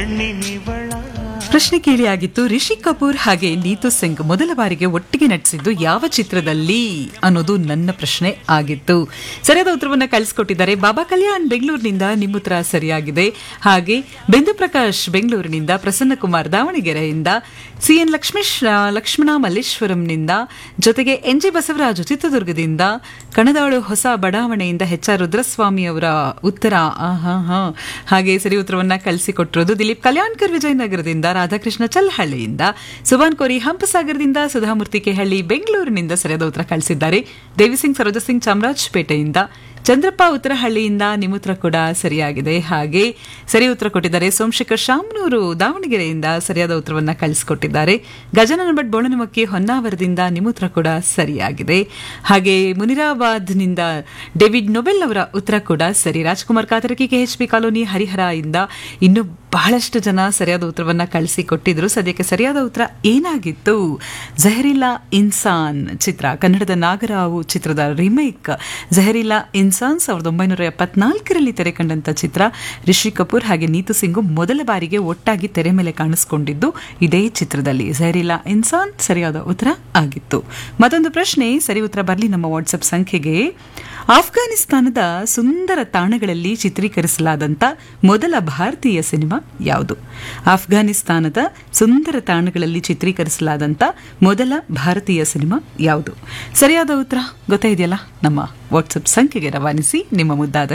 ಪ್ರಶ್ನೆ ಕೇಳಿಯಾಗಿತ್ತು ರಿಷಿ ಕಪೂರ್ ಹಾಗೆ ನೀತು ಸಿಂಗ್ ಮೊದಲ ಬಾರಿಗೆ ಒಟ್ಟಿಗೆ ನಟಿಸಿದ್ದು ಯಾವ ಚಿತ್ರದಲ್ಲಿ ಅನ್ನೋದು ನನ್ನ ಪ್ರಶ್ನೆ ಆಗಿತ್ತು ಸರಿಯಾದ ಉತ್ತರವನ್ನ ಕಳಿಸ್ಕೊಟ್ಟಿದ್ದಾರೆ ಬಾಬಾ ಕಲ್ಯಾಣ್ ಬೆಂಗಳೂರಿನಿಂದ ನಿಮ್ಮ ಉತ್ತರ ಸರಿಯಾಗಿದೆ ಹಾಗೆ ಬಿಂದು ಪ್ರಕಾಶ್ ಬೆಂಗಳೂರಿನಿಂದ ಪ್ರಸನ್ನ ಕುಮಾರ್ ದಾವಣಗೆರೆಯಿಂದ ಸಿಎನ್ ಲಕ್ಷ್ಮೇಶ್ ಲಕ್ಷ್ಮಣ ಮಲ್ಲೇಶ್ವರಂನಿಂದ ಜೊತೆಗೆ ಎನ್ ಜಿ ಬಸವರಾಜು ಚಿತ್ರದುರ್ಗದಿಂದ ಕಣದಾಳು ಹೊಸ ಬಡಾವಣೆಯಿಂದ ಎಚ್ ಆರ್ ರುದ್ರಸ್ವಾಮಿ ಅವರ ಉತ್ತರ ಆಹಾ ಹಾ ಹಾಗೆ ಸರಿ ಉತ್ತರವನ್ನ ಕಳಿಸಿಕೊಟ್ಟಿರೋದು ದಿಲೀಪ್ ಕಲ್ಯಾಣ್ಕರ್ ವಿಜಯನಗರದಿಂದ ರಾಧಾಕೃಷ್ಣ ಚಲ್ಹಳ್ಳಿಯಿಂದ ಸುಭಾನ್ ಕೋರಿ ಹಂಪಸಾಗರದಿಂದ ಸುಧಾಮೂರ್ತಿ ಕೆಹಳ್ಳಿ ಬೆಂಗಳೂರಿನಿಂದ ಸರಿಯಾದ ಉತ್ತರ ಕಳಿಸಿದ್ದಾರೆ ದೇವಿಸಿಂಗ್ ಸರೋಜ ಸಿಂಗ್ ಚಾಮರಾಜಪೇಟೆಯಿಂದ ಚಂದ್ರಪ್ಪ ಉತ್ತರಹಳ್ಳಿಯಿಂದ ನಿಮ್ಮ ಉತ್ತರ ಕೂಡ ಸರಿಯಾಗಿದೆ ಹಾಗೆ ಸರಿ ಉತ್ತರ ಕೊಟ್ಟಿದ್ದಾರೆ ಸೋಮಶೇಖರ್ ಶಾಮನೂರು ದಾವಣಗೆರೆಯಿಂದ ಸರಿಯಾದ ಉತ್ತರವನ್ನ ಕಳಿಸಿಕೊಟ್ಟಿದ್ದಾರೆ ಗಜನನ ಭಟ್ ಬೋಳನಮಕ್ಕಿ ಹೊನ್ನಾವರದಿಂದ ನಿಮ್ಮ ಉತ್ತರ ಕೂಡ ಸರಿಯಾಗಿದೆ ಹಾಗೆ ಮುನಿರಾಬಾದ್ನಿಂದ ಡೇವಿಡ್ ನೊಬೆಲ್ ಅವರ ಉತ್ತರ ಕೂಡ ಸರಿ ರಾಜ್ಕುಮಾರ್ ಕಾತರಕಿ ಕೆಎಚ್ಪಿ ಕಾಲೋನಿ ಹರಿಹರ ಇಂದ ಇನ್ನು ಬಹಳಷ್ಟು ಜನ ಸರಿಯಾದ ಉತ್ತರವನ್ನ ಕಳಿಸಿಕೊಟ್ಟಿದ್ರು ಸದ್ಯಕ್ಕೆ ಸರಿಯಾದ ಉತ್ತರ ಏನಾಗಿತ್ತು ಜಹರಿಲ್ಲಾ ಇನ್ಸಾನ್ ಚಿತ್ರ ಕನ್ನಡದ ನಾಗರಾವು ಚಿತ್ರದ ರಿಮೇಕ್ ಜಹರಿಲ್ಲಾ ಇನ್ಸಾನ್ ಸಾವಿರದ ಒಂಬೈನೂರ ಎಪ್ಪತ್ನಾಲ್ಕರಲ್ಲಿ ತೆರೆ ಕಂಡಂತ ಚಿತ್ರ ರಿಷಿ ಕಪೂರ್ ಹಾಗೆ ನೀತು ಸಿಂಗು ಮೊದಲ ಬಾರಿಗೆ ಒಟ್ಟಾಗಿ ತೆರೆ ಮೇಲೆ ಕಾಣಿಸಿಕೊಂಡಿದ್ದು ಇದೇ ಚಿತ್ರದಲ್ಲಿ ಜಹರಿಲ್ಲಾ ಇನ್ಸಾನ್ ಸರಿಯಾದ ಉತ್ತರ ಆಗಿತ್ತು ಮತ್ತೊಂದು ಪ್ರಶ್ನೆ ಸರಿ ಉತ್ತರ ಬರಲಿ ನಮ್ಮ ವಾಟ್ಸಪ್ ಸಂಖ್ಯೆಗೆ ಆಫ್ಘಾನಿಸ್ತಾನದ ಸುಂದರ ತಾಣಗಳಲ್ಲಿ ಚಿತ್ರೀಕರಿಸಲಾದಂಥ ಮೊದಲ ಭಾರತೀಯ ಸಿನಿಮಾ ಯಾವುದು ಆಫ್ಘಾನಿಸ್ತಾನದ ಸುಂದರ ತಾಣಗಳಲ್ಲಿ ಚಿತ್ರೀಕರಿಸಲಾದಂಥ ಮೊದಲ ಭಾರತೀಯ ಸಿನಿಮಾ ಯಾವುದು ಸರಿಯಾದ ಉತ್ತರ ಗೊತ್ತಾಯಿದೆಯಲ್ಲ ನಮ್ಮ ವಾಟ್ಸಪ್ ಸಂಖ್ಯೆಗೆ ರವಾನಿಸಿ ನಿಮ್ಮ ಮುದ್ದಾದ